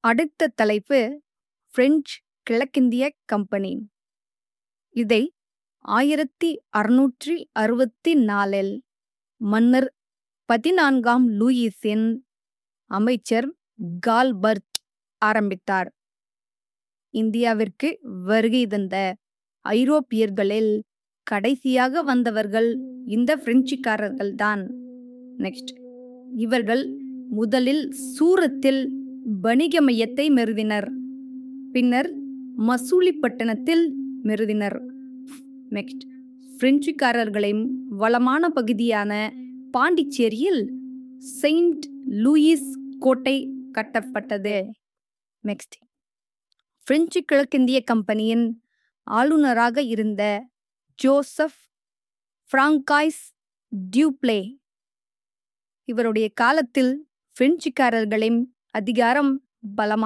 அடுத்த தலைப்பு பிரெஞ்சு கிழக்கிந்திய கம்பெனி இதை ஆயிரத்தி அறுநூற்றி அறுபத்தி நாலில் மன்னர் பதினான்காம் லூயிஸின் அமைச்சர் கால்பர்ட் ஆரம்பித்தார் இந்தியாவிற்கு வருகை தந்த ஐரோப்பியர்களில் கடைசியாக வந்தவர்கள் இந்த பிரெஞ்சுக்காரர்கள்தான் நெக்ஸ்ட் இவர்கள் முதலில் சூரத்தில் வணிக மையத்தை நிறுவினர் பின்னர் மசூலிப்பட்டினத்தில் நிறுவினர் நெக்ஸ்ட் பிரெஞ்சுக்காரர்களின் வளமான பகுதியான பாண்டிச்சேரியில் செயின்ட் லூயிஸ் கோட்டை கட்டப்பட்டது நெக்ஸ்ட் பிரெஞ்சு கிழக்கிந்திய கம்பெனியின் ஆளுநராக இருந்த ஜோசப் பிராங்காய்ஸ் டியூப்ளே இவருடைய காலத்தில் பிரெஞ்சுக்காரர்களின் அதிகாரம் பலமாக